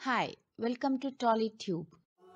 Hi, welcome to TollyTube.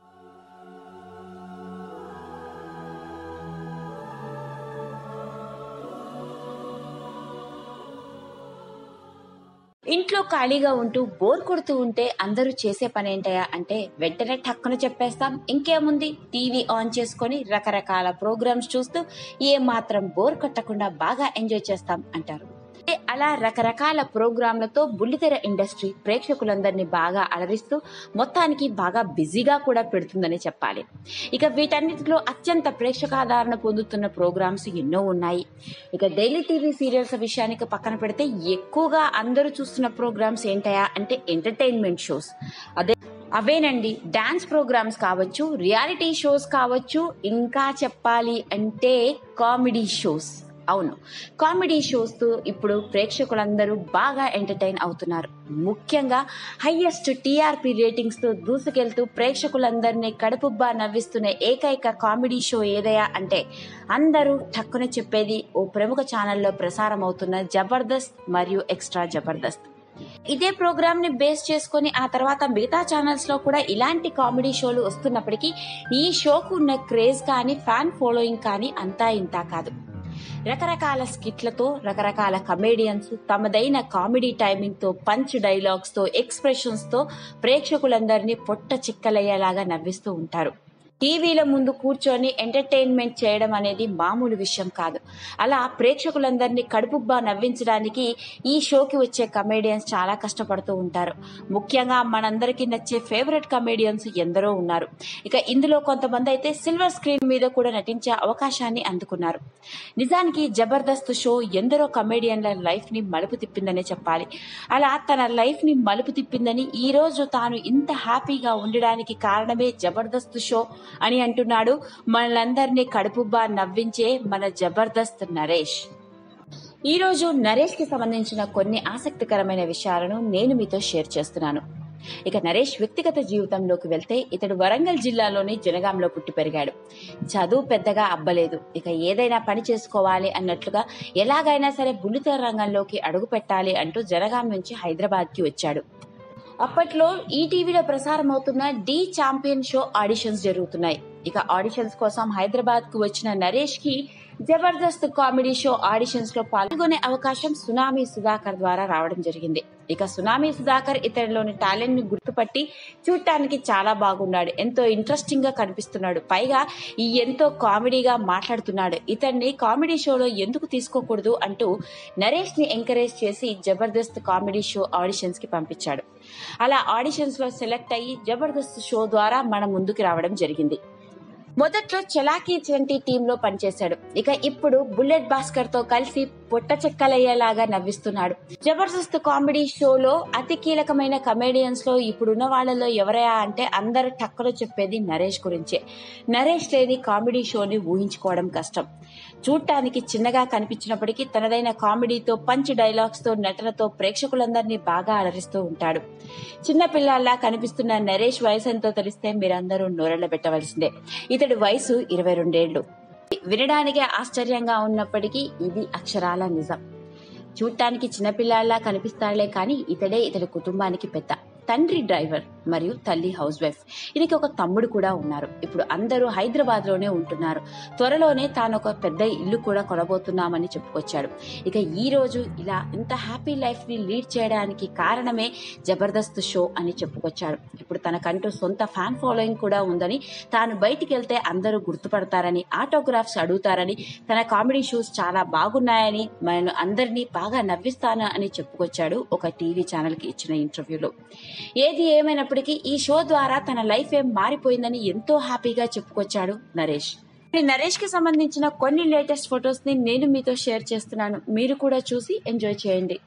ఇంట్లో ఖాళీగా ఉంటూ బోర్ కొడుతూ ఉంటే అందరూ చేసే పని ఏంటయా అంటే వెంటనే టక్కున చెప్పేస్తాం ఇంకేముంది టీవీ ఆన్ చేసుకొని రకరకాల ప్రోగ్రామ్స్ చూస్తూ ఏ మాత్రం బోర్ కొట్టకుండా బాగా ఎంజాయ్ చేస్తాం అంటారు అంటే అలా రకరకాల ప్రోగ్రాంలతో బుల్లితెర ఇండస్ట్రీ ప్రేక్షకులందరినీ బాగా అలరిస్తూ మొత్తానికి బాగా బిజీగా కూడా పెడుతుందని చెప్పాలి ఇక వీటన్నిటిలో అత్యంత ప్రేక్షకాదరణ పొందుతున్న ప్రోగ్రామ్స్ ఎన్నో ఉన్నాయి ఇక డైలీ టీవీ సీరియల్స్ విషయానికి పక్కన పెడితే ఎక్కువగా అందరూ చూస్తున్న ప్రోగ్రామ్స్ ఏంటయా అంటే ఎంటర్టైన్మెంట్ షోస్ అదే అవేనండి డాన్స్ ప్రోగ్రామ్స్ కావచ్చు రియాలిటీ షోస్ కావచ్చు ఇంకా చెప్పాలి అంటే కామెడీ షోస్ అవును కామెడీ షోస్ తో ఇప్పుడు ప్రేక్షకులందరూ బాగా ఎంటర్టైన్ అవుతున్నారు ముఖ్యంగా హైయెస్ట్ టీఆర్పీ రేటింగ్స్ తో దూసుకెళ్తూ ప్రేక్షకులందరినీ కడుపుబ్బా నవ్విస్తున్న ఏకైక కామెడీ షో ఏదయా అంటే అందరూ టక్కున చెప్పేది ఓ ప్రముఖ ఛానల్లో ప్రసారం అవుతున్న జబర్దస్త్ మరియు ఎక్స్ట్రా జబర్దస్త్ ఇదే ప్రోగ్రామ్ ని బేస్ చేసుకొని ఆ తర్వాత మిగతా ఛానల్స్ లో కూడా ఇలాంటి కామెడీ షోలు వస్తున్నప్పటికీ ఈ షోకు ఉన్న క్రేజ్ కానీ ఫ్యాన్ ఫాలోయింగ్ కానీ అంతా ఇంతా కాదు రకరకాల స్కిట్లతో రకరకాల కమేడియన్స్ తమదైన కామెడీ టైమింగ్ తో పంచ్ డైలాగ్స్ తో ఎక్స్ప్రెషన్స్ తో ప్రేక్షకులందరినీ పొట్ట చిక్కలయ్యేలాగా నవ్విస్తూ ఉంటారు టీవీల ముందు కూర్చొని ఎంటర్టైన్మెంట్ చేయడం అనేది మామూలు విషయం కాదు అలా ప్రేక్షకులందరినీ కడుపుబ్బా నవ్వించడానికి ఈ షోకి వచ్చే కమేడియన్స్ చాలా కష్టపడుతూ ఉంటారు ముఖ్యంగా మనందరికీ నచ్చే ఫేవరెట్ కమేడియన్స్ ఎందరో ఉన్నారు ఇక ఇందులో కొంతమంది అయితే సిల్వర్ స్క్రీన్ మీద కూడా నటించే అవకాశాన్ని అందుకున్నారు నిజానికి జబర్దస్త్ షో ఎందరో కమేడియన్ల లైఫ్ ని మలుపు తిప్పిందనే చెప్పాలి అలా తన లైఫ్ ని మలుపు తిప్పిందని ఈ రోజు తాను ఇంత హ్యాపీగా ఉండడానికి కారణమే జబర్దస్త్ షో అని అంటున్నాడు మనలందరినీ కడుపుబ్బా నవ్వించే మన జబర్దస్త్ నరేష్ ఈ రోజు నరేష్ కి సంబంధించిన కొన్ని ఆసక్తికరమైన విషయాలను నేను మీతో షేర్ చేస్తున్నాను ఇక నరేష్ వ్యక్తిగత జీవితంలోకి వెళ్తే ఇతడు వరంగల్ జిల్లాలోని జనగాంలో పుట్టి పెరిగాడు చదువు పెద్దగా అబ్బలేదు ఇక ఏదైనా పని చేసుకోవాలి అన్నట్లుగా ఎలాగైనా సరే బుల్లితెర రంగంలోకి అడుగు పెట్టాలి అంటూ జనగాం నుంచి హైదరాబాద్ కి వచ్చాడు అప్పట్లో ఈ టీవీలో ప్రసారం అవుతున్న డి ఛాంపియన్ షో ఆడిషన్స్ జరుగుతున్నాయి ఇక ఆడిషన్స్ కోసం హైదరాబాద్ కు వచ్చిన నరేష్ కి జబర్దస్త్ కామెడీ షో ఆడిషన్స్ లో పాల్గొనే అవకాశం సునామీ సుధాకర్ ద్వారా రావడం జరిగింది ఇక సునామీ సుధాకర్ ఇతనిలోని టాలెంట్ ని గుర్తుపట్టి చూడటానికి చాలా బాగున్నాడు ఎంతో ఇంట్రెస్టింగ్ గా కనిపిస్తున్నాడు పైగా ఈ ఎంతో కామెడీగా మాట్లాడుతున్నాడు ఇతన్ని కామెడీ షోలో ఎందుకు తీసుకోకూడదు అంటూ నరేష్ ని ఎంకరేజ్ చేసి జబర్దస్త్ కామెడీ షో ఆడిషన్స్ కి పంపించాడు అలా ఆడిషన్స్ లో సెలెక్ట్ అయ్యి జబర్దస్త్ షో ద్వారా మన ముందుకు రావడం జరిగింది మొదట్లో చలాకీ చంటి టీంలో పనిచేశాడు ఇక ఇప్పుడు బుల్లెట్ భాస్కర్ తో కలిసి పొట్ట చెక్కలయ్యేలాగా నవ్విస్తున్నాడు జబర్దస్త్ కామెడీ షోలో అతి కీలకమైన కమేడియన్స్ లో ఇప్పుడున్న వాళ్ళలో ఎవరయా అంటే అందరు టక్కలో చెప్పేది నరేష్ గురించే నరేష్ లేని కామెడీ షోని ఊహించుకోవడం కష్టం చూడటానికి చిన్నగా కనిపించినప్పటికీ తనదైన కామెడీతో పంచ్ డైలాగ్స్ తో నటనతో ప్రేక్షకులందరినీ బాగా అలరిస్తూ ఉంటాడు చిన్న పిల్లల్లా కనిపిస్తున్న నరేష్ వయసు ఎంతో తెలిస్తే మీరందరూ నోరెళ్ల పెట్టవలసిందే ఇతడి వయసు ఇరవై రెండేళ్లు వినడానికే ఆశ్చర్యంగా ఉన్నప్పటికీ ఇది అక్షరాల నిజం చూడటానికి చిన్నపిల్లాల్లా కనిపిస్తాడులే కానీ ఇతడే ఇతడి కుటుంబానికి పెద్ద తండ్రి డ్రైవర్ మరియు తల్లి హౌస్ వైఫ్ ఈయనకి ఒక తమ్ముడు కూడా ఉన్నారు ఇప్పుడు అందరూ హైదరాబాద్ లోనే ఉంటున్నారు త్వరలోనే తాను ఒక పెద్ద ఇల్లు కూడా కొనబోతున్నామని చెప్పుకొచ్చాడు ఇక ఈ రోజు ఇలా ఇంత హ్యాపీ లైఫ్ ని లీడ్ చేయడానికి కారణమే జబర్దస్త్ షో అని చెప్పుకొచ్చాడు ఇప్పుడు తనకంటూ సొంత ఫ్యాన్ ఫాలోయింగ్ కూడా ఉందని తాను బయటికి వెళ్తే అందరూ గుర్తుపడతారని ఆటోగ్రాఫ్స్ అడుగుతారని తన కామెడీ షోస్ చాలా బాగున్నాయని మనం అందరినీ బాగా నవ్విస్తాను అని చెప్పుకొచ్చాడు ఒక టీవీ ఛానల్ కి ఇచ్చిన ఇంటర్వ్యూలో ఏది ఏమైనప్పటికీ ఈ షో ద్వారా తన లైఫ్ ఏం మారిపోయిందని ఎంతో హ్యాపీగా చెప్పుకొచ్చాడు నరేష్ ఈ నరేష్ కి సంబంధించిన కొన్ని లేటెస్ట్ ఫొటోస్ ని నేను మీతో షేర్ చేస్తున్నాను మీరు కూడా చూసి ఎంజాయ్ చేయండి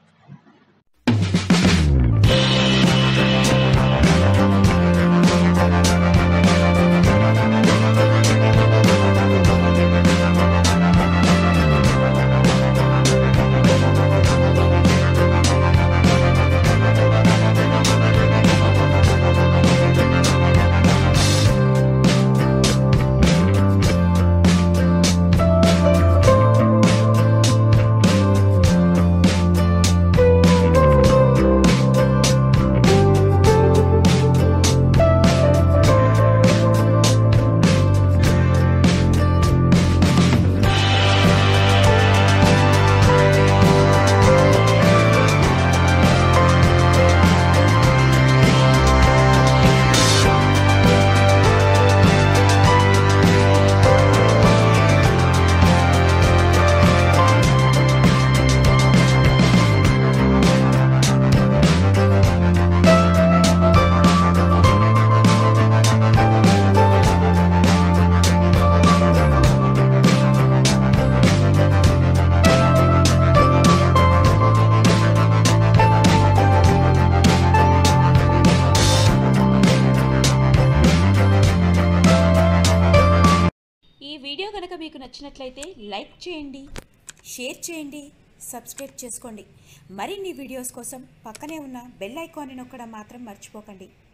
నచ్చినట్లయితే లైక్ చేయండి షేర్ చేయండి సబ్స్క్రైబ్ చేసుకోండి మరిన్ని వీడియోస్ కోసం పక్కనే ఉన్న బెల్ ఐకాన్ని నొక్కడం మాత్రం మర్చిపోకండి